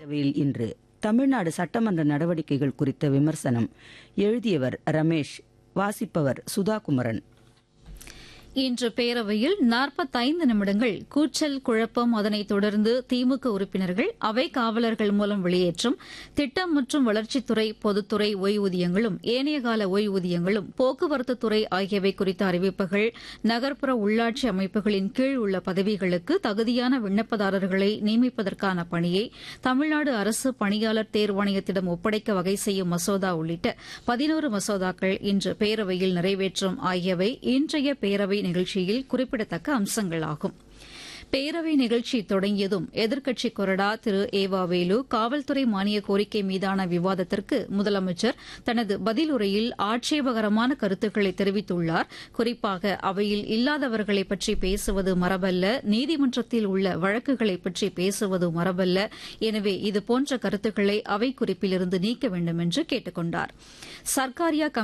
சட்டப்பேரவையில் இன்று தமிழ்நாடு சட்டமன்ற நடவடிக்கைகள் குறித்த விமர்சனம் எழுதியவர் ரமேஷ் வாசிப்பவர் சுதாகுமரன் இன்று பேரவையில் நாற்பத்தைந்து நிமிடங்கள் கூச்சல் குழப்பம் அதனைத் தொடர்ந்து திமுக உறுப்பினர்கள் அவை காவலர்கள் மூலம் வெளியேற்றும் திட்டம் மற்றும் வளர்ச்சித்துறை பொதுத்துறை ஓய்வூதியங்களும் ஏனைய கால ஓய்வூதியங்களும் போக்குவரத்துத்துறை ஆகியவை குறித்த அறிவிப்புகள் நகர்ப்புற உள்ளாட்சி அமைப்புகளின் கீழ் உள்ள பதவிகளுக்கு தகுதியான விண்ணப்பதாரர்களை நியமிப்பதற்கான பணியை தமிழ்நாடு அரசு பணியாளர் தேர்வாணையத்திடம் ஒப்படைக்க வகை செய்யும் மசோதா உள்ளிட்ட பதினோரு மசோதாக்கள் இன்று பேரவையில் நிறைவேற்றும் ஆகியவை இன்றைய பேரவை நிகழ்ச்சியில் குறிப்பிடத்தக்க அம்சங்களாகும் பேரவை நிகழ்ச்சி தொடங்கியதும் எதிர்க்கட்சிக் கொறடா திரு ஏவா வேலு காவல்துறை மானிய கோரிக்கை மீதான விவாதத்திற்கு முதலமைச்சர் தனது பதிலுரையில் ஆட்சேபகரமான கருத்துக்களை தெரிவித்துள்ளார் குறிப்பாக அவையில் இல்லாதவர்களை பற்றி பேசுவது மரபல்ல நீதிமன்றத்தில் உள்ள வழக்குகளை பற்றி பேசுவது மரபல்ல எனவே இதுபோன்ற கருத்துக்களை அவை குறிப்பிலிருந்து நீக்க வேண்டும் என்று கேட்டுக் கொண்டார் சர்க்காரியா